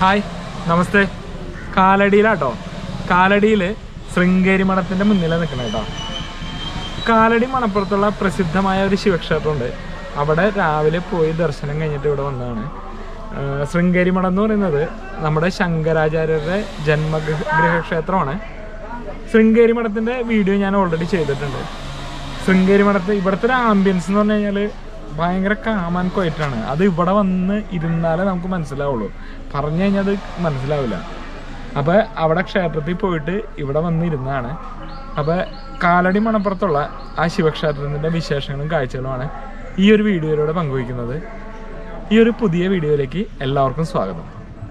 Hi നമസ്തേ കാലടിയിലാട്ടോ കാലടിയിൽ ശൃംഗേരി മഠത്തിൻ്റെ മുന്നിലാണ് നിൽക്കണം കേട്ടോ കാലടി മണപ്പുറത്തുള്ള പ്രസിദ്ധമായ ഒരു ശിവക്ഷേത്രമുണ്ട് അവിടെ രാവിലെ പോയി ദർശനം കഴിഞ്ഞിട്ട് ഇവിടെ വന്നതാണ് ആഹ് ശൃംഗേരി മഠം എന്ന് പറയുന്നത് നമ്മുടെ ശങ്കരാചാര്യരുടെ ജന്മഗൃഹ ഗൃഹക്ഷേത്രമാണ് ശൃംഗേരി മഠത്തിൻ്റെ വീഡിയോ ഞാൻ ഓൾറെഡി ചെയ്തിട്ടുണ്ട് ശൃംഗേരി മഠത്ത് ഇവിടുത്തെ ഒരു ആംബിയൻസ് എന്ന് പറഞ്ഞു കഴിഞ്ഞാൽ ഭയങ്കര കാമാൻ ക്വയറ്റാണ് അത് ഇവിടെ വന്ന് ഇരുന്നാലേ നമുക്ക് മനസ്സിലാവുള്ളൂ പറഞ്ഞു കഴിഞ്ഞാൽ അത് മനസ്സിലാവില്ല അപ്പോൾ അവിടെ ക്ഷേത്രത്തിൽ പോയിട്ട് ഇവിടെ വന്ന് ഇരുന്നാണ് അപ്പോൾ കാലടി മണപ്പുറത്തുള്ള ആ ശിവക്ഷേത്രത്തിൻ്റെ വിശേഷങ്ങളും കാഴ്ചകളുമാണ് ഈ ഒരു വീഡിയോയിലൂടെ പങ്കുവയ്ക്കുന്നത് ഈ ഒരു പുതിയ വീഡിയോയിലേക്ക് എല്ലാവർക്കും സ്വാഗതം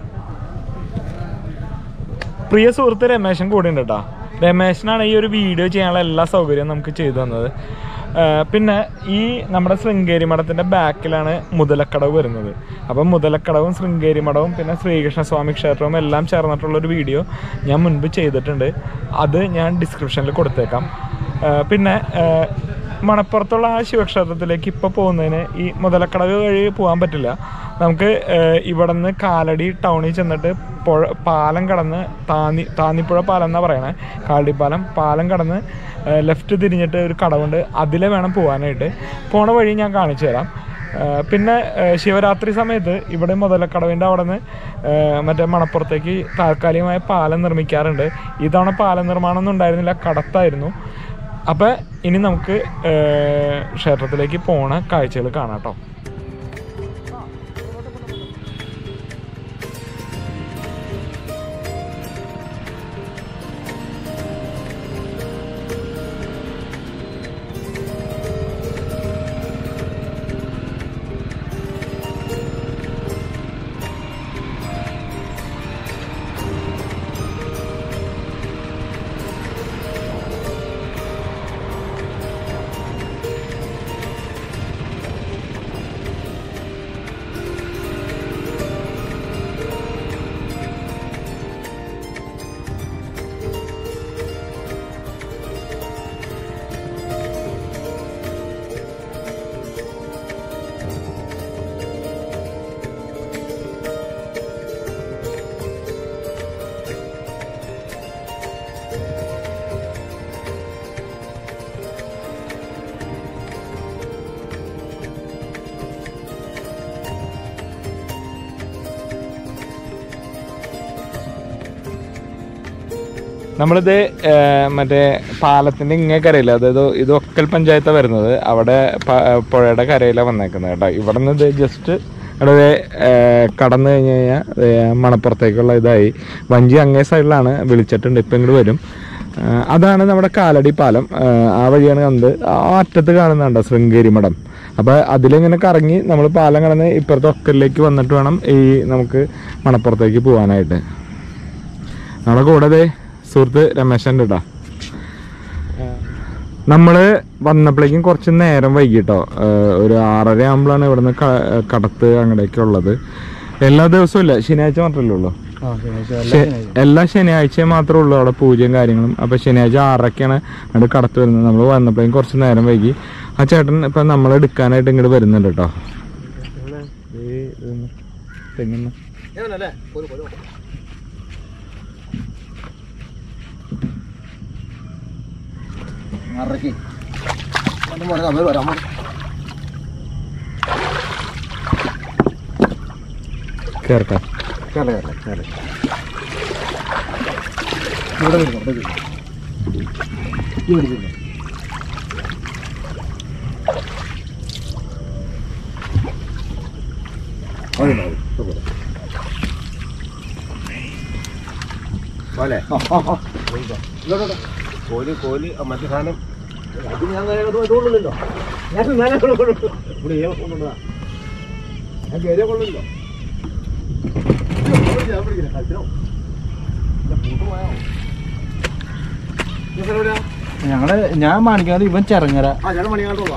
പ്രിയ സുഹൃത്ത് രമേശൻ കൂടെ ഉണ്ട് കേട്ടോ രമേശനാണ് ഈ ഒരു വീഡിയോ ചെയ്യാനുള്ള എല്ലാ സൗകര്യവും നമുക്ക് ചെയ്തു തന്നത് ആ, പിന്നെ ഈ നമ്മുടെ ശൃംഗേരി മഠത്തിൻ്റെ ബാക്കിലാണ് മുതലക്കടവ് വരുന്നത് അപ്പം മുതലക്കടവും ശൃംഗേരി മഠവും പിന്നെ ശ്രീകൃഷ്ണസ്വാമി ക്ഷേത്രവും എല്ലാം ചേർന്നിട്ടുള്ളൊരു വീഡിയോ ഞാൻ മുൻപ് ചെയ്തിട്ടുണ്ട് അത് ഞാൻ ഡിസ്ക്രിപ്ഷനിൽ കൊടുത്തേക്കാം ആ, പിന്നെ ആ, മണപ്പുറത്തുള്ള ആ ശിവക്ഷേത്രത്തിലേക്ക് ഇപ്പോൾ പോകുന്നതിന് ഈ മുതലക്കടവ് വഴി പോകാൻ പറ്റില്ല നമുക്ക് ഇവിടെ നിന്ന് കാലടി ടൗണിൽ ചെന്നിട്ട് പുഴ പാലം കടന്ന് താന്നി താന്നിപ്പുഴ പാലം എന്നാണ് പറയണേ കാലടി പാലം പാലം കടന്ന് ലെഫ്റ്റ് തിരിഞ്ഞിട്ട് ഒരു കടവുണ്ട് അതിലെ വേണം പോകാനായിട്ട് പോണ വഴി ഞാൻ കാണിച്ചു തരാം ആ, പിന്നെ ആ, ശിവരാത്രി സമയത്ത് ഇവിടെ മുതലക്കടവിൻ്റെ അവിടെ നിന്ന് മറ്റേ മണപ്പുറത്തേക്ക് താൽക്കാലികമായ പാലം നിർമ്മിക്കാറുണ്ട് ഇത്തവണ പാലം നിർമ്മാണം ഒന്നും ഉണ്ടായിരുന്നില്ല കടത്തായിരുന്നു അപ്പോൾ ഇനി നമുക്ക് ആ, ക്ഷേത്രത്തിലേക്ക് പോണ കാഴ്ചകൾ കാണാം കേട്ടോ നമ്മളിത് ഏർ, മറ്റേ പാലത്തിന്റെ ഇങ്ങേ കരയില്ല അതായത് ഇത് ഒക്കൽ പഞ്ചായത്താണ് വരുന്നത് അവിടെ പ- പുഴയുടെ കരയിലാണ് വന്നേക്കുന്നത് കേട്ടോ ഇവിടെ നിന്ന് ഇത് ജസ്റ്റ് ഇവിടെ കടന്നു കഴിഞ്ഞ് കഴിഞ്ഞാൽ മണപ്പുറത്തേക്കുള്ള ഇതായി വഞ്ചി അങ്ങേ സൈഡിലാണ് വിളിച്ചിട്ടുണ്ട് ഇപ്പം ഇങ്ങോട്ട് വരും ആ, അതാണ് നമ്മുടെ കാലടി പാലം ആ, ആ വഴിയാണ് കണ്ടത് ആ അറ്റത്ത് കാണുന്നുണ്ടോ ശൃംഗേരി മഠം അപ്പോൾ അതിലിങ്ങനെ കറങ്ങി നമ്മൾ പാലം കടന്ന് ഇപ്പുറത്തെ ഒക്കലിലേക്ക് വന്നിട്ട് വേണം ഈ നമുക്ക് മണപ്പുറത്തേക്ക് പോകാനായിട്ട് നമ്മുടെ കൂടെ ദേ സുഹൃത്ത് രമേശൻ കേട്ടോ നമ്മള് വന്നപ്പോഴേക്കും കുറച്ച് നേരം വൈകിട്ടോ ഒരു ആറര ആകുമ്പോഴാണ് ഇവിടുന്ന് ക- കടത്ത് അങ്ങടേക്ക് ഉള്ളത് എല്ലാ ദിവസവും ഇല്ല ശനിയാഴ്ച മാത്രമല്ലേ ഉള്ളൂ ശ- എല്ലാ ശനിയാഴ്ചയും മാത്രമേ ഉള്ളൂ അവിടെ പൂജയും കാര്യങ്ങളും അപ്പൊ ശനിയാഴ്ച ആറരക്കാണ് അവിടെ കടത്ത് വരുന്നത് നമ്മൾ വന്നപ്പോഴേക്കും കുറച്ച് നേരം വൈകി ആ ചേട്ടൻ ഇപ്പൊ നമ്മൾ എടുക്കാനായിട്ട് ഇങ്ങോട്ട് വരുന്നുണ്ട് കേട്ടോ തെങ്ങുന്ന ആറരയ്ക്ക് വന്ന് മോനെ നമ്മൾ വരാം മോനെ. കേറട്ടെ കേരള കേരള കേരള ഇവിടെ വരുന്നു ഇവിടെ വരുന്നു ഇവിടെ വരുന്നു അവിടെ ഉണ്ടാവും. ഇപ്പൊ പോരാം. പോലെ ആ, ആ, ആ. ഇങ്ങോട്ട് ഇങ്ങോട്ട്. കോല് കോല് ആ മറ്റു സാധനം അത് ഞാൻ നേരെ ഇത് കൊള്ളുന്നില്ലോ ഞാൻ നേരെ കൊള്ളുന്നു ഇവിടെ ഏറെ കൊള്ളുന്നതാ ഞാൻ കയറിയ കൊള്ളില്ലോ ഞാൻ പിടിക്കില്ല കളിച്ചോ ഞങ്ങള് ഞാൻ മാണിക്കാട് ഇവൻ ചെറങ്ങര ആ ചേട്ടൻ മണിയാണ്ടുള്ള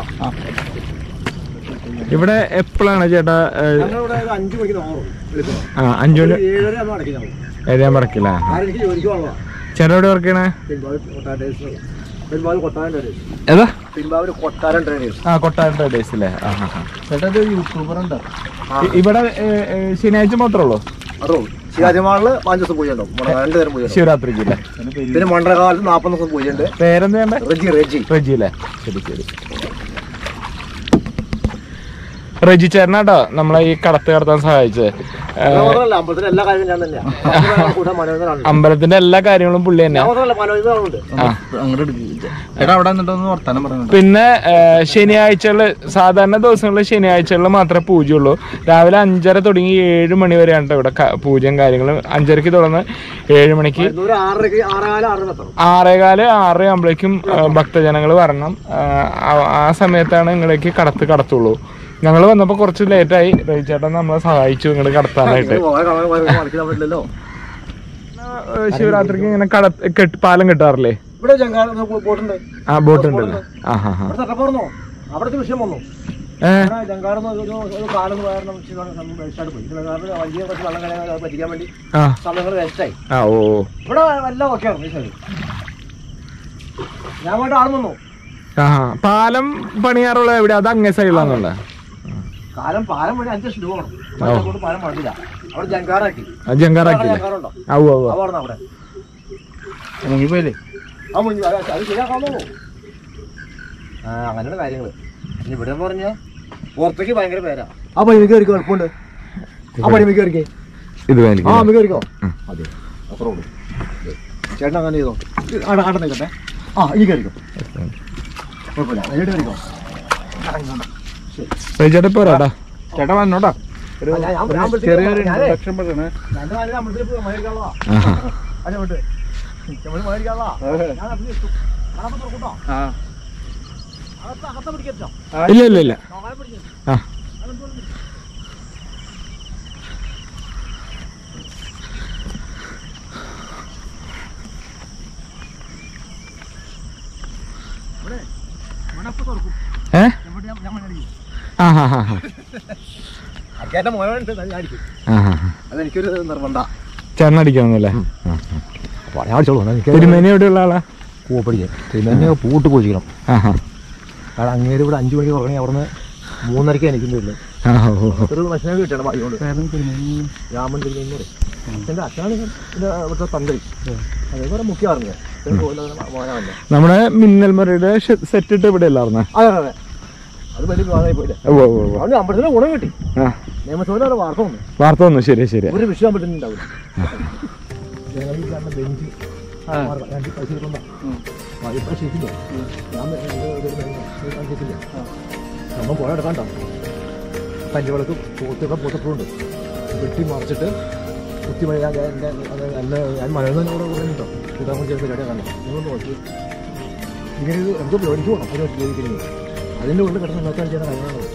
ഇവിടെ എപ്പോഴാണ് ചേട്ടാ ഏഹ്, ഞങ്ങളിവിടെ ഒരു അഞ്ച് മണിക്ക് നോറും വിളിക്കുന്നു ആ അഞ്ചു മണി ഏഴര ആകുമ്പോൾ അടയ്ക്കും ഞങ്ങൾ എഴുതാൻ പറക്കില്ല ആരെനിക്ക് ജോലിക്ക് പോകണോ ചേട്ടാ എവിടെ വർക്ക് ചെയ്യണേ പിൻഭാവിൽ കൊട്ടാരം ഡേയ്സ് പിൻഭാവിൽ കൊട്ടാരം ഡേയ്സ് ഏതാ പിൻഭാവിൽ കൊട്ടാരം ട്രേഡേഴ്സ് ആ കൊട്ടാരം ട്രേഡേഴ്സ് അല്ലേ ആ ആ ആ ചേട്ടാ ഒരു യൂട്യൂബർ ഉണ്ട് ഇ- ഇവിടെ ഏ, ഏ, ശനിയാഴ്ച മാത്രമേ ഉള്ളൂ അതോ ശിവാജിമാളില് പാഞ്ച് ദിവസം പൂജ ഉണ്ടാവും നമ്മുടെ രണ്ട് തരം പൂജ ഉണ്ടാവും. ശിവരാത്രിക്ക് അല്ലേ പിന്നെ മണ്ഡലകാലത്ത് നാൽപ്പത് ദിവസം പൂജ ഉണ്ട് പേരെന്താ വേണ്ടേ റെജി റെജി റെജി അല്ലേ ശരി ശരി റെജി ചേട്ടനാട്ടോ നമ്മളെ ഈ കടത്ത് കടത്താൻ സഹായിച്ചത് ഏ, ഞാൻ മാത്രമല്ല അമ്പലത്തിലെ എല്ലാ കാര്യവും ഞാൻ തന്നെയാണ് കൂടെ മനോജനാണ് അമ്പലത്തിന്റെ എല്ലാ കാര്യങ്ങളും പുള്ളി തന്നെയാ ഞാൻ മാത്രമല്ല മനോജനാളുണ്ട് ആ അങ്ങോട്ട് എടുക്കുക ചേട്ടാ അവിടെ നിന്നിട്ടൊന്ന് വർത്താനം പറഞ്ഞു പിന്നെ ശനിയാഴ്ചകളിൽ സാധാരണ ദിവസങ്ങളിൽ ശനിയാഴ്ചകളിൽ മാത്രമേ പൂജയുള്ളൂ രാവിലെ അഞ്ചര തുടങ്ങി ഏഴ് മണി വരെയാണ് ട്ടോ ഇവിടെ ക- പൂജയും കാര്യങ്ങളും അഞ്ചരക്ക് തുടർന്ന് ഏഴ് മണിക്ക് ഒരു ആറരക്ക് ആറേകാലം ആറര എത്തണം ആറേകാല് ആറ് ആകുമ്പോഴേക്കും ഭക്തജനങ്ങൾ വരണം ആ, ആ- ആ സമയത്താണ് ഇങ്ങടേക്ക് കടത്ത് കടത്തുള്ളൂ ഞങ്ങൾ വന്നപ്പോൾ കുറച്ച് ലേറ്റായി ചേട്ടൻ നമ്മളെ സഹായിച്ചു ഇങ്ങോട്ട് കടത്താനായിട്ട് മറിക്കാൻ പറ്റില്ലല്ലോ ഏ, ശിവരാത്രിക്ക് ഇങ്ങനെ കട കെട്ട് പാലം കെട്ടാറില്ലേ ഇവിടെ ജങ്കാർ പോയിട്ടുണ്ട് ആ ബോട്ട് ഉണ്ടല്ലോ ആ ഹാ ഹാ ഇവിടെ തട്ടപ്പുറന്നോ അവിടുത്തെ വിഷയം വന്നു ഏ ഇവിടെ ജങ്കാറെന്ന് ഒരു ഒരു കാലം കാരണം വേസ്റ്റായിട്ട് പോയി ജങ്കാറിന് വലിയ കുറച്ച് വെള്ളം കളയാൻ പറ്റിക്കാൻ വേണ്ടി ആ സമയങ്ങൾ വേസ്റ്റായി ആ ഓ ഓ. ഇവിടെ എല്ലാം ഓക്കെ ആണ് ഈ സൈഡ് ഞാൻ അങ്ങോട്ട് ആൾ വന്നു ആ ഹാ. പാലം പണിയാറുള്ള എവിടെ അത് അങ്ങേ സൈഡിലാന്നുള്ള കാലം പാലം വഴി അഞ്ച് ലക്ഷം രൂപ വേണം പക്ഷേ അങ്ങോട്ട് പാലം പണില്ല അവിടെ ജങ്കാറാക്കി ജങ്കാറാക്കില്ലേ ജങ്കാറുണ്ടോ ആ ഉവ്വ് ഉവ്വ്. അവിടെ അവിടെ മുങ്ങിപ്പോയില്ലേ ആ മുൻ അത് അത് ശരിയാക്കാവുന്നുള്ളൂ ആ അങ്ങനെയുള്ള കാര്യങ്ങള് ഇനി ഇവിടെ എന്ന് പറഞ്ഞാൽ പുറത്തേക്ക് ഭയങ്കര പേരാ ആ പണി കയറിക്കോ എളുപ്പമുണ്ട് ആ പണി കയറിക്കേ ഇത് ആ വേലിക്ക് അമ്മ കയറിക്കോ അതെ അത്രേ ഉള്ളൂ ചേട്ടൻ അങ്ങനെ ചെയ്തോ ആടെ ആടെ നിൽക്കട്ടെ ആ ഈ കയറിക്കോ കുഴപ്പമില്ല നേരിട്ട് കയറിക്കോ ചേട്ടാ പോരാടാ ചേട്ടാ വന്നോട്ടാ ഒരു ആ, ഞാൻ- ഞാൻ- ഞാൻ ഒരു ചെറിയൊരു ഞാനേ- ഇൻട്രൊഡക്ഷൻ പറയണേ രണ്ട് നാല് അമ്പലത്തിൽ പോയി മഴയിരിക്കാനുള്ള ആഹാ. അതെ വിട്ട് നമ്മൾ മഴയിരിക്കാനുള്ള ഞാൻ അപ്പം ഇട്ടു കാണാൻ തുറക്കൂട്ടോ ആ അകത്ത് അകത്ത് പിടിക്കോ ഇല്ല ഇല്ല ഇല്ല നോക്കാൻ പിടിക്കും ആ മണപ്പ് തുറക്കും ഏ എവിടെ ഞാൻ മണടിക്കും ആ ഹാ ഹാ ഹാ അക്കേറ്റ മോനുണ്ട് ഞാൻ അടിക്കും ആ ഹാ അതെനിക്കൊരു നിർബന്ധ ചേട്ടൻ അടിക്കാമെന്നല്ലേ ഞാൻ അടിച്ചോളൂ എനിക്ക് തിരുമേനി എവിടെയുള്ള ആളാ കൂപ്പടിക്കാൻ പിന്നെ പൂട്ട് പോയിക്കണം ആ ഹാ കാരണം അങ്ങേര് ഇവിടെ അഞ്ചു മണിക്ക് ഉറങ്ങി അവിടുന്ന് മൂന്നരക്ക് എനിക്കുന്നില്ല ആ ഓ ഓ. ഒരു ഭക്ഷണം കിട്ടണം അതുകൊണ്ട് രാമൻ തിരുമേനി പറയും എൻ്റെ അച്ഛനാണ് എൻ്റെ ഇവിടുത്തെ തന്ത്രി അതേപോലെ മുഖ്യ പറഞ്ഞത് മോനാവല്ല നമ്മുടെ മിന്നൽ മറിയുടെ സെറ്റ് ഇട്ട് ഇവിടെ അല്ലായിരുന്നേ അതെ അതെ അത് വലിയ വിവാദമായി പോയില്ല ഓ ഓ ഓ. അവന് അമ്പലത്തിന് ഗുണം കിട്ടി ആ നിയമസഭയിൽ അവിടെ വാർത്ത വന്നു വാർത്ത വന്നു ശരി ശരി ഒരു വിഷയം പറ്റുന്നുണ്ടാവില്ല ഞങ്ങൾ ഈ കാണുന്ന ബെഞ്ച് വാർത്ത, ഞാൻ ഈ പൈസ എടുത്തോണ്ടാ. ആ, ഈ പൈസ ഇട്ടില്ലേ? ഞാൻ ഇത് ഇത് ഇത് ഇത് പൈസ ഇട്ടില്ലേ? നമ്മൾ പുഴ എടുക്കാണ്ടോ കല്ലുവിളക്ക് പോത്തൊക്കെ പോത്തപ്പുണ്ട് വെട്ടി മറിച്ചിട്ട് കുത്തി മഴ ഞാൻ എൻ്റെ എന്നെ ഞാൻ മഴയൊന്നും അവിടെ കൂടെ കേട്ടോ കൂട്ടാൻ വേണ്ടി ചേർത്ത് കടയാ കണ്ടോ നിങ്ങൾ നോക്കി ഇങ്ങനെ ഇത് എന്തോ മേടിച്ചു പോകണം അതിന് ഉപയോഗിക്കുന്നത് അതിൻ്റെ ഉള്ളിൽ കിടന്ന് നോക്കാൻ ചെയ്യുന്ന കാര്യങ്ങളാണ്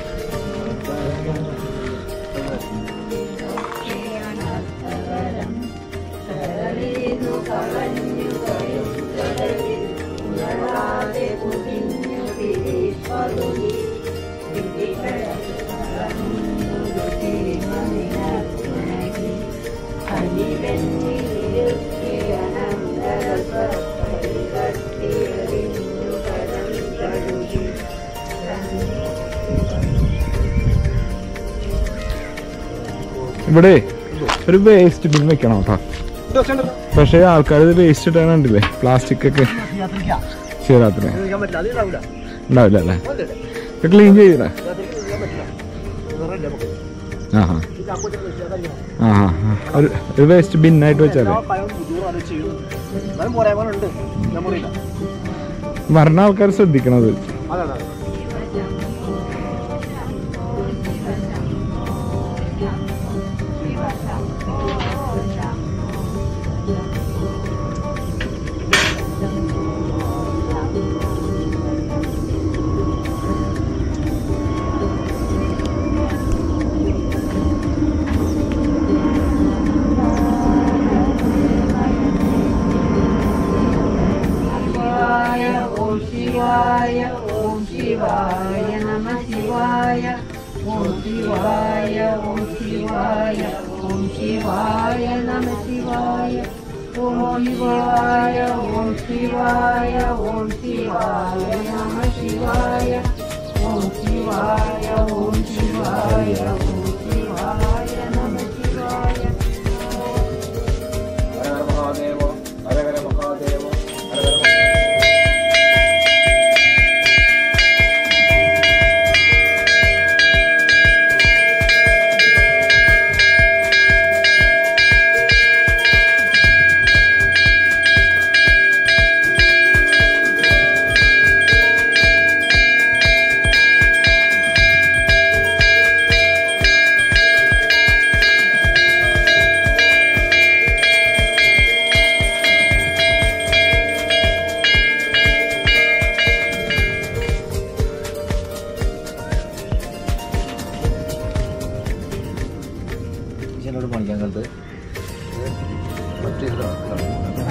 ഇവിടെ ഒരു വേസ്റ്റ് ബിൻ വെക്കണം കേട്ടോ പക്ഷേ ആൾക്കാർ ഇത് വേസ്റ്റ് ഇട്ടാൻ കണ്ടില്ലേ പ്ലാസ്റ്റിക് ഒക്കെ യാത്രയ്ക്കാ ശിവരാത്രി ഉപയോഗിക്കാൻ പറ്റില്ല അത് ഉണ്ടാവില്ല ഉണ്ടാവില്ല അല്ലേ അല്ലേ ക്ലീൻ ചെയ്തേ യാത്രയ്ക്ക് ഉപയോഗിക്കാൻ പറ്റില്ല നിറയില്ല നമുക്ക് ആ ഹാ ഈ ചാക്കോച്ചൊക്കെ വെച്ച് അതായിരിക്കണം. ആ ഹാ ഹാ. ഒരു ഒരു വേസ്റ്റ് ബിന്നായിട്ട് വെച്ചാൽ എല്ലാ പഴവും ബുദ്ധിമുട്ടും അത് ചെയ്യും. എന്നാലും പോരായ്മകളുണ്ട് നമുക്കറിയില്ല വരണ ആൾക്കാർ ശ്രദ്ധിക്കണത് അതെ അതെ शिवाय ॐ शिवाय ॐ शिवाय नमः शिवाय ॐ शिवाय ॐ शिवाय ॐ शिवाय नमः शिवाय ॐ शिवाय ॐ शिवाय ॐ शिवाय नमः शिवाय ॐ शिवाय ॐ शिवाय ॐ शिवाय नमः शिवाय അങ്ങനത്തെ മറ്റേ ഇതാണ്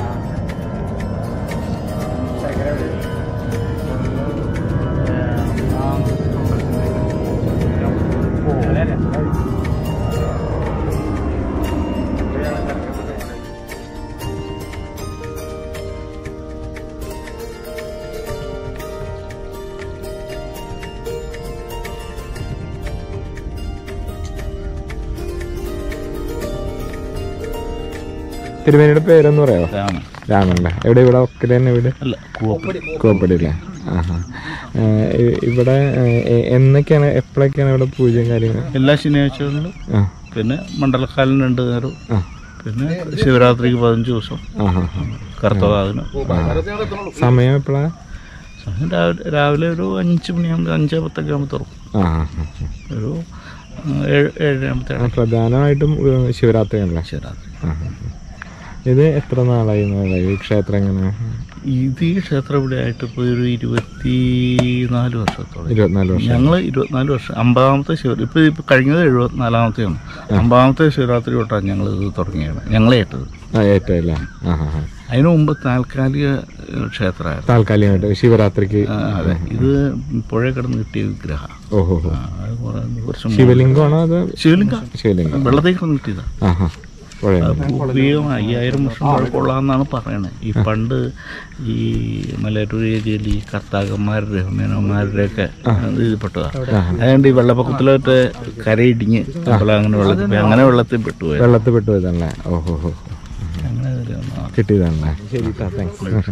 തിരുമേനിയുടെ പേരൊന്ന് പറയാമോ രാമല്ലേ എവിടെ ഇവിടെ ഒക്കൽ തന്നെ വീട് അല്ല കോപ്പടി അല്ലേ ആഹാ ഏഹ് ഇ- ഇവിടെ ഏഹ് എ- എന്നൊക്കെയാണ് എപ്പോഴൊക്കെയാണ് ഇവിടെ പൂജയും കാര്യങ്ങൾ എല്ലാ ശനിയാഴ്ചകളിലും ആ പിന്നെ മണ്ഡലക്കാലം രണ്ട് നേരം ആ പിന്നെ ശിവരാത്രിക്ക് പതിനഞ്ച് ദിവസം ആഹാ കർത്തവാദിന് സമയം എപ്പോഴാ സമയം രാവിലെ രാവിലെ ഒരു അഞ്ച് മണിയാകുമ്പോൾ അഞ്ച് പത്തൊക്കെ ആകുമ്പോൾ തുറക്കും ആ ആ, ആ. ഒരു ആ, ഏഴ് ഏഴാമത്തെ ആ, പ്രധാനമായിട്ടും ഏഹ് ശിവരാത്രിയാണല്ലേ ശിവരാത്രി ആ, ആ, ആ. ഇത് എത്ര നാളായി നാളായി ഈ ക്ഷേത്രം എങ്ങനെ ഇത് ഈ ക്ഷേത്രം ഇവിടെ ആയിട്ട് ഇപ്പോൾ ഒരു ഇരുപത്തി നാല് വർഷത്തോളം ഇരുപത്തിനാല് വർഷം ഞങ്ങൾ ഇരുപത്തിനാല് വർഷം അമ്പതാമത്തെ ശിവ ഇപ്പോൾ ഇപ്പോൾ കഴിഞ്ഞത് എഴുപത്തിനാലാമത്തെയാണ് അമ്പതാമത്തെ ശിവരാത്രി തൊട്ടാണ് ഞങ്ങൾ ഇത് തുടങ്ങിയത് ഞങ്ങളെ ഇട്ടത് ആ ഏറ്റവും അല്ലേ ആ ആ ആ. അതിനു മുമ്പ് താൽക്കാലിക ഏഹ്, ക്ഷേത്രമായിരുന്നു താൽക്കാലികമായിട്ട് ശിവരാത്രിക്ക് ആ, അതെ ഇത് പുഴ കിടന്ന് കിട്ടിയ വിഗ്രഹം ഓഹോ ഹോ അത് കുറേ കുറച്ച് മുമ്പ്. ശിവലിംഗമാണോ അത് ശിവലിംഗം ശിവലിംഗം വെള്ളത്തിൽ കിടന്ന് കിട്ടിയതാ ആ ഹാ പുഴയാണ് പൂർവീകം അയ്യായിരം വർഷം പഴക്കമുള്ളതെന്നാണ് പറയണത് ഈ പണ്ട് ഈ മലയാറ്റൂർ ഏരിയയിൽ ഈ കർത്താക്കന്മാരുടെ മേനന്മാരുടെയൊക്കെ ഇതിൽപ്പെട്ടതാ അതുകൊണ്ട് ഈ വെള്ളപ്പൊക്കത്തിലോട്ട് കരയിടിഞ്ഞ് അപ്പോൾ അങ്ങനെ വെള്ളത്തിൽ പോയി. അങ്ങനെ വെള്ളത്തിൽ പെട്ടുപോയത് വെള്ളത്തിൽ പെട്ടുപോയതാണല്ലേ ഓഹോ ഹോ അങ്ങനെ ഒരു ഒന്നാ. കിട്ടിയതാണല്ലേ ശരി താങ്ക്സ്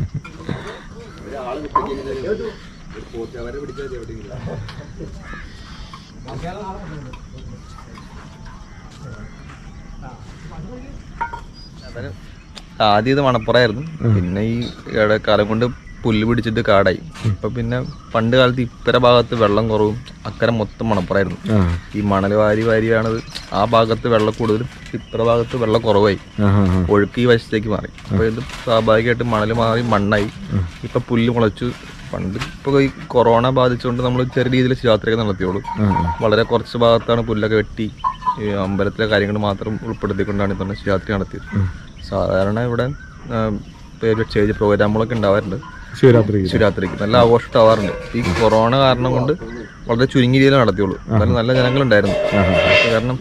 ആദ്യം ഇത് മണപ്പുറമായിരുന്നു പിന്നെ ഈ ഇടക്കാലം കൊണ്ട് പുല്ല് പിടിച്ചിട്ട് കാടായി ഇപ്പൊ പിന്നെ പണ്ട് കാലത്ത് ഇപ്പര ഭാഗത്ത് വെള്ളം കുറവും അക്കരെ മൊത്തം മണപ്പുറമായിരുന്നു ആ ഈ മണൽ വാരി വാരിയാണത് ആ ഭാഗത്ത് വെള്ളം കൂടുതലും ഇപ്പര ഭാഗത്ത് വെള്ളം കുറവായി ആ ഹാ ഹാ ഒഴുക്ക് ഈ വശത്തേക്ക് മാറി അപ്പൊ ഇത് സ്വാഭാവികമായിട്ട് മണൽ മാറി മണ്ണായി ഇപ്പൊ പുല്ല് മുളച്ചു പണ്ട് ഇപ്പൊ ഈ കൊറോണ ബാധിച്ചുകൊണ്ട് നമ്മൾ ചെറിയ രീതിയിൽ ശിവരാത്രിയൊക്കെ നടത്തിയോളൂ വളരെ കുറച്ച് ഭാഗത്താണ് പുല്ലൊക്കെ വെട്ടി ഈ അമ്പലത്തിലെ കാര്യങ്ങൾ മാത്രം ഉൾപ്പെടുത്തിക്കൊണ്ടാണ് ഇത്തവണ ശിവരാത്രി നടത്തിയത് സാധാരണ ഇവിടെ ആ, പേര് സ്റ്റേജ് പ്രോഗ്രാമുകളൊക്കെ ഉണ്ടാവാറുണ്ട് ശിവരാത്രിക്ക് ശിവരാത്രിക്ക് നല്ല ആഘോഷം ഉണ്ടാവാറുണ്ട് ഈ കൊറോണ കാരണം കൊണ്ട് വളരെ ചുരുങ്ങിയ രീതിയിൽ നടത്തിയുള്ളൂ എന്നാലും നല്ല ജനങ്ങളുണ്ടായിരുന്നു കാരണം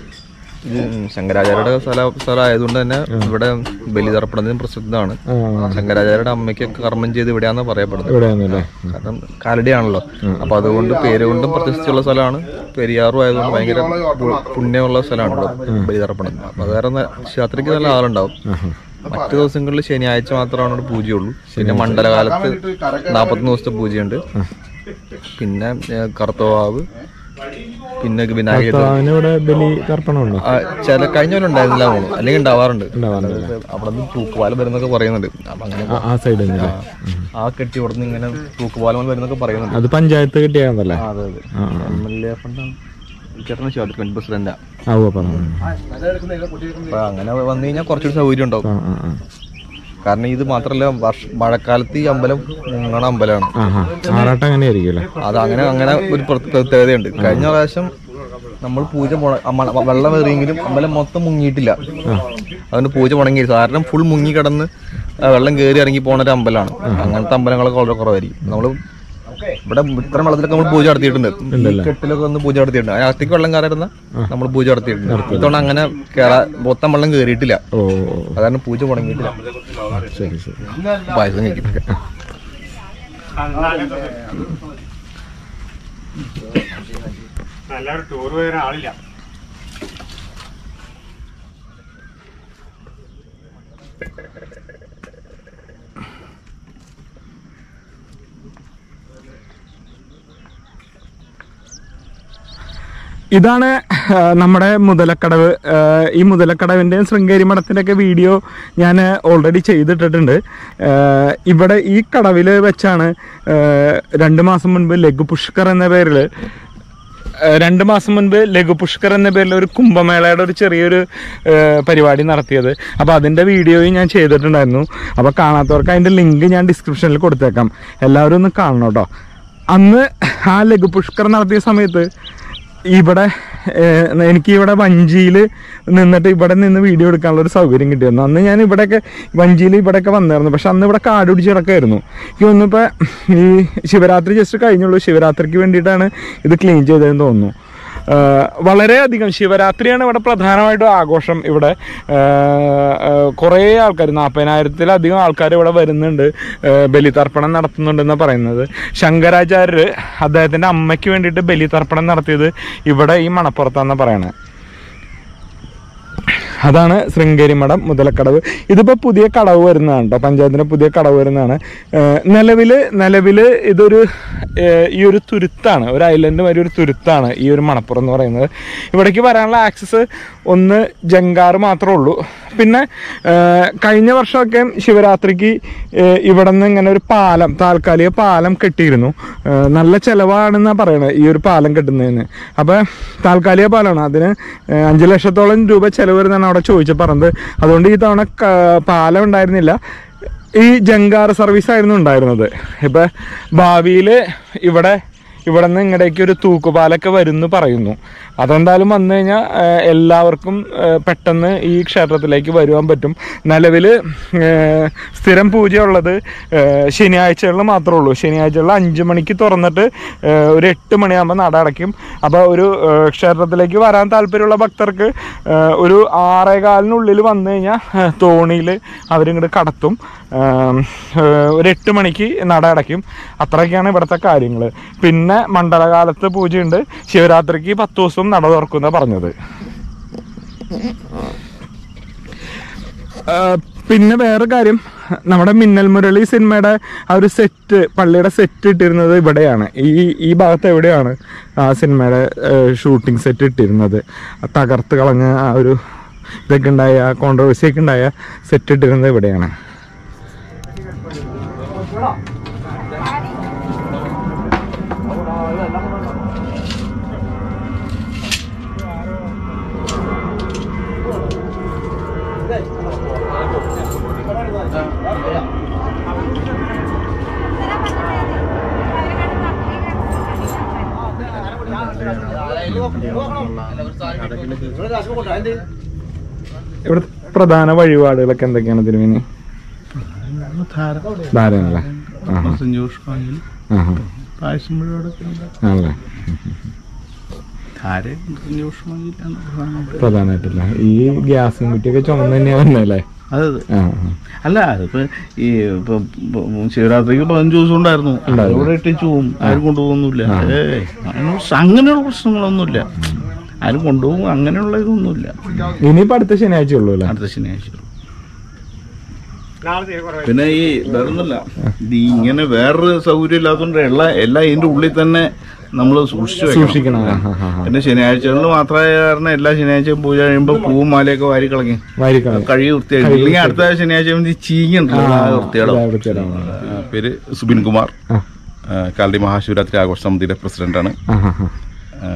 ഇത് ശങ്കരാചാര്യയുടെ സ്ഥല സ്ഥലമായതുകൊണ്ട് തന്നെ ഇവിടെ ബലിതർപ്പണത്തിന് പ്രസിദ്ധമാണ് ആ ശങ്കരാചാര്യയുടെ അമ്മയ്ക്കൊക്കെ കർമ്മം ചെയ്ത് ഇവിടെയാണെന്ന് പറയപ്പെടുന്നത് ഇവിടെയാണല്ലേ കാരണം കാലടിയാണല്ലോ അപ്പൊ അതുകൊണ്ട് പേര് കൊണ്ടും പ്രശസ്തിയുള്ള സ്ഥലമാണ് പെരിയാറും ആയതുകൊണ്ട് ഭയങ്കര പു- പുണ്യമുള്ള സ്ഥലമാണ് ഇവിടെ ബലിതർപ്പണം അപ്പൊ അത് കാരണം ശിവരാത്രിക്ക് നല്ല ആളുണ്ടാവും മറ്റു ദിവസങ്ങളിൽ ശനിയാഴ്ച മാത്രമാണ് ഇവിടെ പൂജയുള്ളൂ പിന്നെ മണ്ഡലകാലത്ത് നാൽപ്പത്തൊന്ന് ദിവസത്തെ പൂജയുണ്ട് പിന്നെ ഏഹ്, കറുത്തവാവ് പിന്നെ വിനായക ഭർത്താവിന് ഇവിടെ ബലി തർപ്പണമുണ്ടോ ആ, ചില കഴിഞ്ഞ പോലെ ഉണ്ടായിരുന്നില്ല തോന്നുന്നു അല്ലെങ്കിൽ ഉണ്ടാവാറുണ്ട് ഉണ്ടാവാറുണ്ട് അവിടെ നിന്ന് തൂക്കുപാലം വരുന്നൊക്കെ പറയുന്നുണ്ട് അപ്പൊ അങ്ങനെ ആ- ആ സൈഡിൽ നിന്ന് ആ കെട്ടി ഇവിടെ നിന്ന് ഇങ്ങനെ തൂക്കുപാലം വരുന്നൊക്കെ പറയുന്നുണ്ട് അത് പഞ്ചായത്ത് കിട്ടിയാന്നല്ലേ അതെ അതെ ആ ആ. എം എൽ എ ഫണ്ടാണ് ചേട്ടൻ ശിവാജ് പ്രസിഡന്റാ ആ ഉവ്വ് പറഞ്ഞു അപ്പൊ അങ്ങനെ വന്നു കഴിഞ്ഞാൽ കുറച്ചുകൂടി സൗകര്യം ഉണ്ടാവും ആ ആ ആ കാരണം ഇത് മാത്രല്ല വർഷ മഴക്കാലത്ത് ഈ അമ്പലം മുങ്ങണ അമ്പലമാണ് ആ ആ ആറാട്ടം അങ്ങനെ ആയിരിക്കും അല്ലേ അത് അങ്ങനെ അങ്ങനെ ഒരു പ്രത്യേക- പ്രത്യേകതയുണ്ട് കഴിഞ്ഞ പ്രാവശ്യം നമ്മൾ പൂജ മുട- അമ്മ- വെള്ളം ഏറിയെങ്കിലും അമ്പലം മൊത്തം മുങ്ങിയിട്ടില്ല അതുകൊണ്ട് പൂജ മുടങ്ങി കാരണം ഫുൾ മുങ്ങി കിടന്ന് ആ വെള്ളം കയറി ഇറങ്ങി പോണ ഒരു അമ്പലമാണ് അങ്ങനത്തെ അമ്പലങ്ങളൊക്കെ വളരെ കുറവായിരിക്കും നമ്മള് ഇവിടെ ഇത്ര വെള്ളത്തിലൊക്കെ നമ്മൾ പൂജ നടത്തിയിട്ടുണ്ട് ഈ കെട്ടിലൊക്കെ ഒന്ന് പൂജ നടത്തിയിട്ടുണ്ട് അതിനകത്തേക്ക് വെള്ളം കയറുന്ന നമ്മൾ പൂജ നടത്തിയിട്ടുണ്ട് ഇത്തവണ അങ്ങനെ കേറാ മൊത്തം വെള്ളം കയറിയിട്ടില്ല ഓ ഓ, ഓ. അതാണ് പൂജ മുടങ്ങിയിട്ടില്ല ശരി ശരി പായസം കഴിക്കും ടൂർ പോയ ഒരാളില്ല ഇതാണ് ആ, നമ്മുടെ മുതലക്കടവ് ആ, ഈ മുതലക്കടവിൻ്റെയും ശൃംഗേരി മഠത്തിൻ്റെ വീഡിയോ ഞാൻ ഓൾറെഡി ചെയ്തിട്ടിട്ടുണ്ട് ആ, ഇവിടെ ഈ കടവിൽ വെച്ചാണ് ആ, രണ്ട് മാസം മുൻപ് ലഘു പുഷ്കർ എന്ന പേരിൽ രണ്ട് മാസം മുൻപ് ലഘു പുഷ്കർ എന്ന പേരിൽ ഒരു കുംഭമേളയുടെ ഒരു ചെറിയൊരു ആ, പരിപാടി നടത്തിയത് അപ്പോൾ അതിൻ്റെ വീഡിയോയും ഞാൻ ചെയ്തിട്ടുണ്ടായിരുന്നു അപ്പോൾ കാണാത്തവർക്ക് അതിൻ്റെ ലിങ്ക് ഞാൻ ഡിസ്ക്രിപ്ഷനിൽ കൊടുത്തേക്കാം എല്ലാവരും ഒന്ന് കാണണം കേട്ടോ അന്ന് ആ ലഘു പുഷ്കർ നടത്തിയ സമയത്ത് ഇവിടെ ഏഹ്, എനിക്ക് ഇവിടെ വഞ്ചിയിൽ നിന്നിട്ട് ഇവിടെ നിന്ന് വീഡിയോ എടുക്കാനുള്ള ഒരു സൗകര്യം കിട്ടിയിരുന്നു അന്ന് ഞാൻ ഇവിടെയൊക്കെ വഞ്ചിയിൽ ഇവിടെയൊക്കെ വന്നായിരുന്നു പക്ഷെ അന്ന് ഇവിടെ കാട് പിടിച്ച് കിടക്കായിരുന്നു എനിക്ക് തോന്നുന്നു ഇപ്പം ഈ ശിവരാത്രി ജസ്റ്റ് കഴിഞ്ഞുള്ളൂ ശിവരാത്രിക്ക് വേണ്ടിയിട്ടാണ് ഇത് ക്ലീൻ ചെയ്തതെന്ന് തോന്നുന്നു ആഹ് വളരെയധികം ശിവരാത്രിയാണ് ഇവിടെ പ്രധാനമായിട്ടും ആഘോഷം ഇവിടെ കുറേ ആൾക്കാർ നാൽപ്പതിനായിരത്തിലധികം ആൾക്കാർ ഇവിടെ വരുന്നുണ്ട് ആഹ് ബലിതർപ്പണം നടത്തുന്നുണ്ടെന്ന് പറയുന്നത് ശങ്കരാചാര്യർ അദ്ദേഹത്തിൻ്റെ അമ്മയ്ക്ക് വേണ്ടിയിട്ട് ബലിതർപ്പണം നടത്തിയത് ഇവിടെ ഈ മണപ്പുറത്താണെന്ന് പറയണത് അതാണ് ശൃംഗേരി മഠം മുതലക്കടവ് ഇതിപ്പോൾ പുതിയ കടവ് വരുന്നതാണ് കേട്ടോ പഞ്ചായത്തിൻ്റെ പുതിയ കടവ് വരുന്നതാണ് നിലവിൽ നിലവിൽ ഇതൊരു ഏഹ്, ഈ ഒരു തുരുത്താണ് ഒരു ഐലൻഡ് വരെ ഒരു തുരുത്താണ് ഈ ഒരു മണപ്പുറം എന്ന് പറയുന്നത് ഇവിടേക്ക് വരാനുള്ള ആക്സസ് ഒന്ന് ജങ്കാറ് മാത്രമേ ഉള്ളൂ പിന്നെ ഏഹ്, കഴിഞ്ഞ വർഷമൊക്കെ ശിവരാത്രിക്ക് ഏഹ്, ഇവിടെ നിന്ന് ഇങ്ങനെ ഒരു പാലം താൽക്കാലിക പാലം കെട്ടിയിരുന്നു ഏഹ്, നല്ല ചിലവാണെന്നാണ് പറയണത് ഈ ഒരു പാലം കെട്ടുന്നതിന് അപ്പോൾ താൽക്കാലിക പാലമാണ് അതിന് ഏഹ്, അഞ്ച് ലക്ഷത്തോളം രൂപ ചിലവ് വരുന്നതാണ് അവിടെ ചോദിച്ചു പറഞ്ഞത് അതുകൊണ്ട് ഈ തവണ ക- പാലം ഉണ്ടായിരുന്നില്ല ഈ ജങ്കാർ സർവീസ് ആയിരുന്നു ഉണ്ടായിരുന്നത് ഇപ്പം ഭാവിയിൽ ഇവിടെ ഇവിടെ നിന്ന് ഇങ്ങടേക്ക് ഒരു തൂക്കുപാലൊക്കെ വരുന്നു പറയുന്നു അതെന്തായാലും വന്നു കഴിഞ്ഞാൽ എല്ലാവർക്കും ഏഹ്, പെട്ടെന്ന് ഈ ക്ഷേത്രത്തിലേക്ക് വരുവാൻ പറ്റും നിലവിൽ സ്ഥിരം പൂജയുള്ളത് ഏഹ്, ശനിയാഴ്ചകളിൽ മാത്രമേ ഉള്ളൂ ശനിയാഴ്ചകളിൽ അഞ്ച് മണിക്ക് തുറന്നിട്ട് ഏഹ്, ഒരു എട്ട് മണിയാകുമ്പോൾ നട അടയ്ക്കും അപ്പോൾ ഒരു ഏഹ്, ക്ഷേത്രത്തിലേക്ക് വരാൻ താല്പര്യമുള്ള ഭക്തർക്ക് ഏഹ്, ഒരു ആറേകാലിനുള്ളിൽ വന്നു കഴിഞ്ഞാൽ തോണിയിൽ അവരിങ്ങോട്ട് കടത്തും ഏഹ്, ഏഹ്, ഒരു എട്ട് മണിക്ക് നട അടയ്ക്കും അത്രയൊക്കെയാണ് ഇവിടുത്തെ കാര്യങ്ങൾ പിന്നെ മണ്ഡലകാലത്ത് പൂജയുണ്ട് ശിവരാത്രിക്ക് പത്ത് ദിവസം നട തുറക്കുന്ന പറഞ്ഞത് ഏഹ്, പിന്നെ വേറെ കാര്യം നമ്മുടെ മിന്നൽ മുരളി സിനിമയുടെ ആ ഒരു സെറ്റ് പള്ളിയുടെ സെറ്റ് ഇട്ടിരുന്നത് ഇവിടെയാണ് ഈ ഈ ഭാഗത്ത് എവിടെയാണ് ആ സിനിമയുടെ ഷൂട്ടിംഗ് സെറ്റ് ഇട്ടിരുന്നത് ആ തകർത്ത് കളഞ്ഞ ആ ഒരു ഇതൊക്കെ ഉണ്ടായ കോൺട്രവേഴ്സി ഒക്കെ ഉണ്ടായ സെറ്റ് ഇട്ടിരുന്നത് ഇവിടെയാണ് ഇവിടെ പ്രധാന വഴിപാടുകളൊക്കെ എന്തൊക്കെയാണ് തിരുമേനി ധാരണല്ലേ ആഹാ സഞ്ജോഷമാണെങ്കിൽ ആഹാ പായസം വഴിപാടൊക്കെ ഉണ്ട്. ആണല്ലേ ധാര സഞ്ജോഷമാകില്ലാണ് പ്രധാനം പ്രധാനമായിട്ടില്ല ഈ ഗ്യാസും കുറ്റിയൊക്കെ ചുമന്ന് തന്നെയാണ് വന്നല്ലേ അതെ അതെ ആ അല്ല അതിപ്പോ ഈ ഇപ്പൊ ഇപ്പൊ ശിവരാത്രിക്ക് പതിനഞ്ച് ദിവസം ഉണ്ടായിരുന്നു ഇവിടെ ഇട്ടിച്ചു പോവും ആരും കൊണ്ടുപോകുന്നില്ല ഏയ് അങ്ങനെ- അങ്ങനെയുള്ള പ്രശ്നങ്ങളൊന്നുമില്ല ആരും കൊണ്ടുപോകും അങ്ങനെയുള്ള ഇതൊന്നുമില്ല ഇനിയിപ്പോ അടുത്ത ശനിയാഴ്ച ഉള്ളൂ അല്ലേ അടുത്ത ശനിയാഴ്ച പിന്നെ ഈ വേറൊന്നുമില്ല ഇത് ഇങ്ങനെ വേറൊരു സൗകര്യം ഇല്ലാത്തതുകൊണ്ട് എല്ലാ എല്ലാം ഇതിന്റെ ഉള്ളിൽ തന്നെ നമ്മൾ സൂക്ഷിച്ചു വെക്കണം. സൂക്ഷിക്കണം ആ, ആ, ആ, ആ. പിന്നെ ശനിയാഴ്ചകളിൽ മാത്രമായ കാരണം എല്ലാ ശനിയാഴ്ചയും പൂജ കഴിയുമ്പോൾ പൂവും മാലയൊക്കെ വാരി കളഞ്ഞ് വാരിക്കളയും കഴുകി വൃത്തിയാക്കി ഇല്ലെങ്കിൽ അടുത്ത ശനിയാഴ്ച ചീങ്ങുണ്ടല്ലോ വൃത്തിയാടോ വൃത്തിയാടാ പേര് സുബിൻ കുമാർ ആ. ആ, കാലടി മഹാശിവരാത്രി ആഘോഷ സമിതിയുടെ പ്രസിഡന്റാണ് ആ ആ ആ ആ,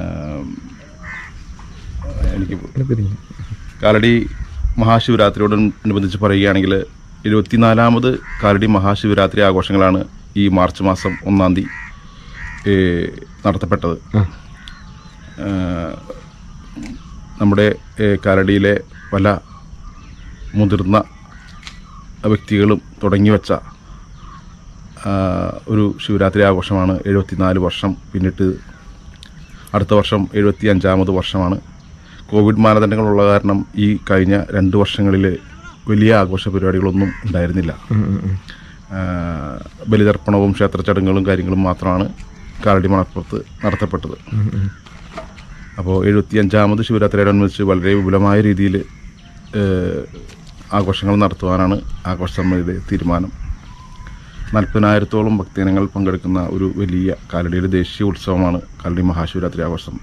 എനിക്ക് ഇവിടെ പിരിഞ്ഞു. കാലടി മഹാശിവരാത്രിയോടനുബന്ധിച്ച് പറയുകയാണെങ്കിൽ ഇരുപത്തിനാലാമത് കാലടി മഹാശിവരാത്രി ആഘോഷങ്ങളാണ് ഈ മാർച്ച് മാസം ഒന്നാം തീയതി ഏ, നടത്തപ്പെട്ടത് ആ. ആ, നമ്മുടെ ഏ, കാലടിയിലെ പല മുതിർന്ന വ്യക്തികളും തുടങ്ങിവെച്ച ആ, ഒരു ശിവരാത്രി ആഘോഷമാണ് എഴുപത്തിനാല് വർഷം പിന്നിട്ട് അടുത്ത വർഷം എഴുപത്തി അഞ്ചാമത് വർഷമാണ് കോവിഡ് മാനദണ്ഡങ്ങളുള്ള കാരണം ഈ കഴിഞ്ഞ രണ്ട് വർഷങ്ങളിൽ വലിയ ആഘോഷ പരിപാടികളൊന്നും ഉണ്ടായിരുന്നില്ല ഉം, ഉം, ഉം. ആ, ബലിതർപ്പണവും ക്ഷേത്ര ചടങ്ങുകളും കാര്യങ്ങളും മാത്രമാണ് കാലടി മണപ്പുറത്ത് നടത്തപ്പെട്ടത് അപ്പോൾ എഴുപത്തി അഞ്ചാമത് ശിവരാത്രിയോടനുബന്ധിച്ച് വളരെ വിപുലമായ രീതിയിൽ ആഘോഷങ്ങൾ നടത്തുവാനാണ് ആഘോഷ സമിതിയുടെ തീരുമാനം നാൽപ്പതിനായിരത്തോളം ഭക്തജനങ്ങൾ പങ്കെടുക്കുന്ന ഒരു വലിയ കാലടിയുടെ ദേശീയ ഉത്സവമാണ് കാലടി മഹാശിവരാത്രി ആഘോഷം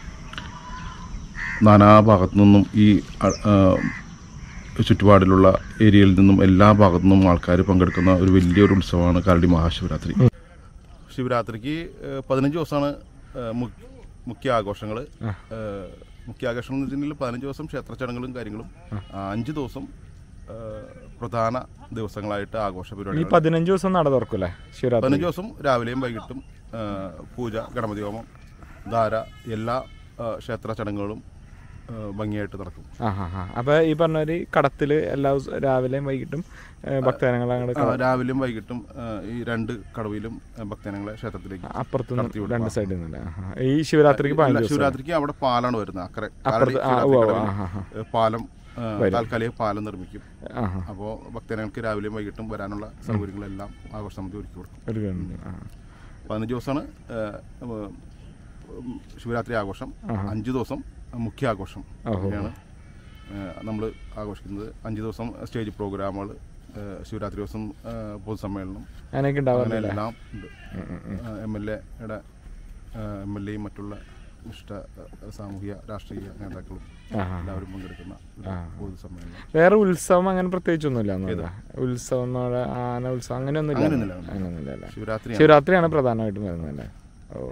നാനാഭാഗത്തു നിന്നും ഈ അ- ആ, ചുറ്റുപാടിലുള്ള ഏരിയയിൽ നിന്നും എല്ലാ ഭാഗത്തു നിന്നും ആൾക്കാർ പങ്കെടുക്കുന്ന ഒരു വലിയൊരു ഉത്സവമാണ് കാലടി മഹാശിവരാത്രി ശിവരാത്രിക്ക് പതിനഞ്ച് ദിവസമാണ് മുഖ്യ ആഘോഷങ്ങൾ മുഖ്യ ആഘോഷങ്ങൾ എന്ന് വെച്ചിട്ടുണ്ടെങ്കിൽ പതിനഞ്ച് ദിവസം ക്ഷേത്ര ചടങ്ങുകളും കാര്യങ്ങളും ആ, അഞ്ച് ദിവസം ആ, പ്രധാന ദിവസങ്ങളായിട്ട് ആഘോഷ ഈ പരിപാടികൾ പതിനഞ്ച് ദിവസം നട തുറക്കൂലേ ശിവരാത്രി പതിനഞ്ച് ദിവസം രാവിലെയും വൈകിട്ടും ആ, പൂജ ഗണപതി ഹോമം ധാര എല്ലാ ആ, ക്ഷേത്ര ചടങ്ങുകളും ആ, ഭംഗിയായിട്ട് നടക്കും ആ ഹാ ഹാ അപ്പൊ ഈ പറഞ്ഞ ഒരു കടത്തില് എല്ലാ ദിവസവും രാവിലെയും വൈകിട്ടും ഭക്തജനങ്ങൾ അങ്ങോട്ട് ആ, രാവിലെയും വൈകിട്ടും ആ, ഈ രണ്ട് കടവിലും ആ, ഭക്തജനങ്ങളെ ക്ഷേത്രത്തിലേക്ക് അപ്പുറത്തുനിന്ന് കടത്തി വിടും. രണ്ട് സൈഡിൽ നിന്നല്ലേ ആഹാ. ഈ ശിവരാത്രിക്ക് ഇല്ല, പതിനഞ്ച് ദിവസം ശിവരാത്രിക്ക് അവിടെ പാലാണ് വരുന്നത് അക്കരെ അപ്പുറത്ത് ആ കാലടി ഉവ്വ് ഉവ്വ്, ശിവരാത്രി ആ ഹാ ഹാ കടവിൽ, ഏ, പാലം ആ, താൽക്കാലിക പാലം നിർമ്മിക്കും ആ ഹാ അപ്പോൾ ഭക്തജനങ്ങൾക്ക് രാവിലെയും വൈകിട്ടും വരാനുള്ള സൗകര്യങ്ങളെല്ലാം ആഘോഷ സമിതി ഒരുക്കി കൊടുക്കും ഒരു ഗവൺമെന്റ് ആ പതിനഞ്ച് ദിവസമാണ് ശിവരാത്രി ആഘോഷം അഞ്ച് ദിവസം മുഖ്യ ആഘോഷം ഓഹോ. അങ്ങനെയാണ് നമ്മൾ ആഘോഷിക്കുന്നത് അഞ്ച് ദിവസം സ്റ്റേജ് പ്രോഗ്രാമുകൾ ശിവരാത്രി ദിവസം ആ, പൊതുസമ്മേളനം അങ്ങനെയൊക്കെ അങ്ങനെ ഉണ്ടാവാറില്ല എല്ലാം ഉണ്ട് എം എൽ എയുടെ എം എൽ എയും മറ്റുള്ള ഇഷ്ട ആ, സാമൂഹിക രാഷ്ട്രീയ നേതാക്കളും ആഹാ. എല്ലാവരും പങ്കെടുക്കുന്ന ഒരു പൊതുസമ്മേളനം വേറെ ഉത്സവം അങ്ങനെ പ്രത്യേകിച്ചൊന്നുമില്ല ഒന്നുമില്ല ഉത്സവം എന്ന് പറഞ്ഞാൽ ആന ഉത്സവം അങ്ങനെയൊന്നുമില്ല അങ്ങനെയൊന്നുമില്ല. അങ്ങനെയൊന്നുമില്ല അല്ലേ ശിവരാത്രി ശിവരാത്രിയാണ് പ്രധാനമായിട്ടും വരുന്നത് ഓ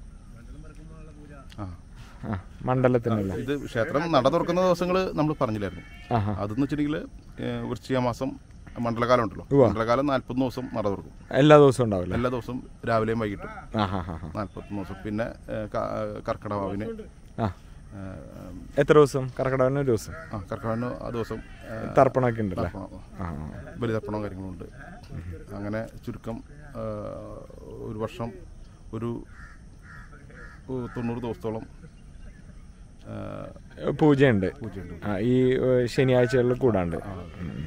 ആ ആ മണ്ഡലത്തിനല്ല ഇത് ക്ഷേത്രം നട തുറക്കുന്ന ദിവസങ്ങൾ നമ്മൾ പറഞ്ഞില്ലായിരുന്നു ആഹാ അതെന്ന് വെച്ചിട്ടുണ്ടെങ്കിൽ വൃശ്ചിക മാസം മണ്ഡലകാലം ഉണ്ടല്ലോ മണ്ഡലകാലം നാൽപ്പത് ദിവസം നട തുറക്കും എല്ലാ ദിവസവും ഉണ്ടാവില്ല എല്ലാ ദിവസവും രാവിലെയും വൈകിട്ടും ആഹാ ഹാ ഹാ നാൽപ്പത്തൊന്ന് ദിവസം പിന്നെ ഏ, ക- കർക്കിടവാവിന് ആ ഏ, എത്ര ദിവസം കർക്കിടകന് ഒരു ദിവസം ആ കർക്കിടവാവിന് ആ ദിവസം ഏ, തർപ്പണമൊക്കെ ഉണ്ടല്ലേ തർപ്പണം, ആ ബലിതർപ്പണവും കാര്യങ്ങളുണ്ട് അങ്ങനെ ചുരുക്കം ഏ, ഒരു വർഷം ഒരു ഉ- തൊണ്ണൂറ് ദിവസത്തോളം ഏ, ആ. പൂജയുണ്ട് പൂജയുണ്ട് ആ ഈ ഏ, ശനിയാഴ്ചകളിൽ കൂടാണ്ട് ഉം.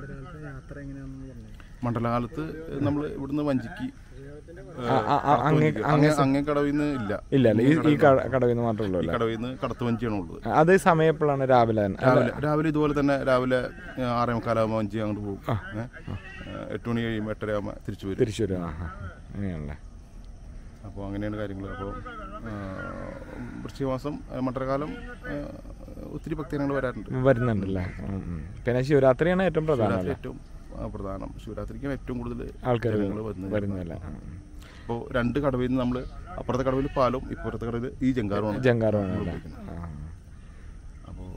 മണ്ഡലകാലത്ത് നമ്മൾ ഇവിടുന്ന് വഞ്ചിക്ക് ആ, ആ, ആ, അങ്ങേ- അങ്ങേ അങ്ങേ കടവിൽ നിന്ന് ഇല്ല ഇല്ല അല്ലേ ഈ ഈ കട- കടവിൽ നിന്ന് മാത്രമേ ഉള്ളൂ ഈ അല്ലേ കടവിൽ നിന്ന് കടത്ത് വഞ്ചിയാണ് ഉള്ളത് അത് സമയം എപ്പോഴാണ് രാവിലെ തന്നെ രാവിലെ രാവിലെ ഇതുപോലെ തന്നെ രാവിലെ ഏ, ആറേ മുക്കാലാകുമ്പോൾ വഞ്ചി അങ്ങോട്ട് പോകും ഏ? ഏ, എട്ട് മണി കഴിയുമ്പോൾ എട്ടര ആകുമ്പോൾ തിരിച്ചു വരും തിരിച്ചു വരും ആ ആ. അങ്ങനെയാണല്ലേ അപ്പോൾ അങ്ങനെയാണ് കാര്യങ്ങൾ അപ്പോൾ വൃശ്ചിക മാസം ഏ, മണ്ഡലകാലം ഏ, ഒത്തിരി ഭക്തജനങ്ങൾ വരാറുണ്ട് വരുന്നുണ്ടല്ലേ ഉം, ഉം. പിന്നെ ശിവരാത്രിയാണ് ഏറ്റവും പ്രധാനം ശിവരാത്രി അല്ലേ ഏറ്റവും ആ, പ്രധാനം ശിവരാത്രിക്കാണ് ഏറ്റവും കൂടുതൽ ആൾക്കാർ ജനങ്ങൾ വരുന്നത് വരുന്നതല്ലേ ആ, ഉം. അപ്പോൾ രണ്ട് കടവിൽ നിന്ന് നമ്മൾ അപ്പുറത്തെ കടവിൽ പാലും ഇപ്പുറത്തെ കടവിൽ ഈ ജങ്കാറുമാണ് ജങ്കാറുമാണല്ലേ ആ അപ്പോൾ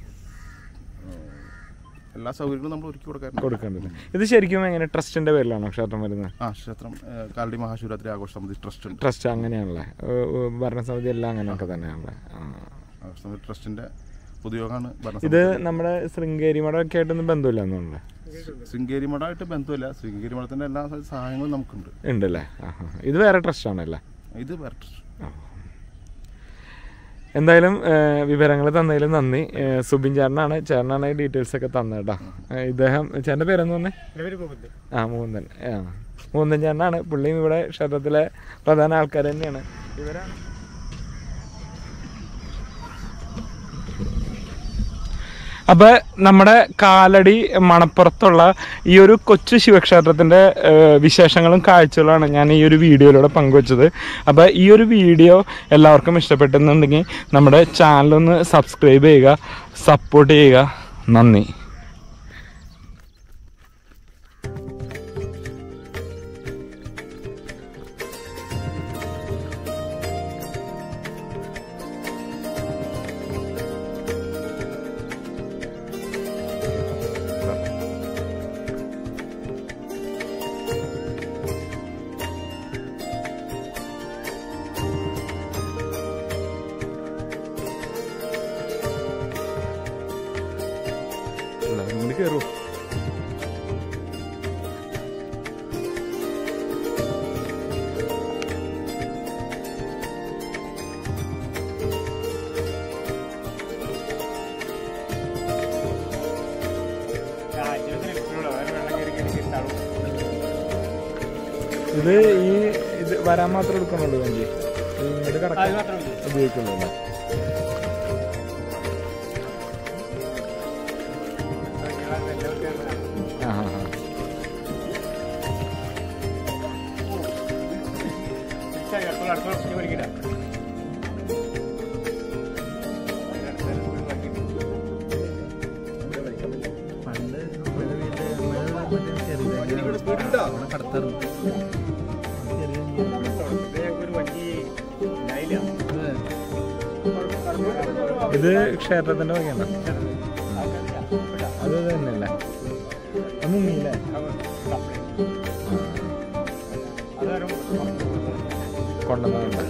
എല്ലാ സൗകര്യങ്ങളും നമ്മൾ ഒരുക്കി കൊടുക്കാറുണ്ട് കൊടുക്കണ്ടല്ലേ ഇത് ശരിക്കും എങ്ങനെ ട്രസ്റ്റിന്റെ പേരിലാണോ ക്ഷേത്രം വരുന്നത് ആ ക്ഷേത്രം ഏ, കാലടി മഹാശിവരാത്രി ആഘോഷ സമിതി ട്രസ്റ്റ് ഉണ്ട് ട്രസ്റ്റ് അങ്ങനെയാണല്ലേ ഏ, ഏ, ഭരണസമിതി എല്ലാം അങ്ങനെയൊക്കെ തന്നെയാണല്ലേ ആ. ആഘോഷ സമിതി ട്രസ്റ്റിന്റെ പൊതുയോഗമാണ് ഭരണസമിതി ഇത് നമ്മുടെ ശൃംഗേരി മഠമൊക്കെ ആയിട്ടൊന്നും ബന്ധമില്ല എന്നുള്ളത് ശൃംഗേരി മഠമായിട്ട് ബന്ധമില്ല ശൃംഗേരി മഠത്തിന്റെ എല്ലാ സഹായങ്ങളും നമുക്കുണ്ട് ഉണ്ടല്ലേ ആ ആ. ഇത് വേറെ ട്രസ്റ്റ് ആണല്ലേ ഇത് വേറെ ട്രസ്റ്റ് എന്തായാലും വിവരങ്ങൾ തന്നതിൽ നന്ദി ഏ, സുബിൻ ചേട്ടനാണ് ചേട്ടനാണ് ഈ ഡീറ്റെയിൽസ് ഒക്കെ തന്നേട്ടാ ഇദ്ദേഹം ചേട്ടൻ്റെ പേരെന്ന് പറഞ്ഞേ ആ മൂന്നൻ ആ മൂന്നൻ ചേട്ടനാണ് പുള്ളിയും ഇവിടെ ക്ഷേത്രത്തിലെ പ്രധാന ആൾക്കാർ തന്നെയാണ് ഇവരാണ് അപ്പൊ നമ്മുടെ കാലടി മണപ്പുറത്തുള്ള ഈ ഒരു കൊച്ചു ശിവക്ഷേത്രത്തിന്റെ ഏഹ്, വിശേഷങ്ങളും കാഴ്ചകളാണ് ഞാൻ ഈ ഒരു വീഡിയോയിലൂടെ പങ്കുവച്ചത് അപ്പൊ ഈ ഒരു വീഡിയോ എല്ലാവർക്കും ഇഷ്ടപ്പെട്ടെന്നുണ്ടെങ്കിൽ നമ്മുടെ ചാനലൊന്ന് സബ്സ്ക്രൈബ് ചെയ്യുക സപ്പോർട്ട് ചെയ്യുക നന്ദി എല്ലാവരും കൂടി കയറുമോ ഇത് ഈ ഇത് വരാൻ മാത്രം എടുക്കണുള്ളൂ വണ്ടി ഇങ്ങോട്ട് കിടക്കാൻ ഉപയോഗിക്കുള്ളൂ അല്ലേ ആ ആ ആ ഇത് ക്ഷേത്രത്തിന്റെ വകയാണ് അത് തന്നെയല്ലേ അത് മുങ്ങിയില്ലേ കൊണ്ടുവന്നുണ്ട്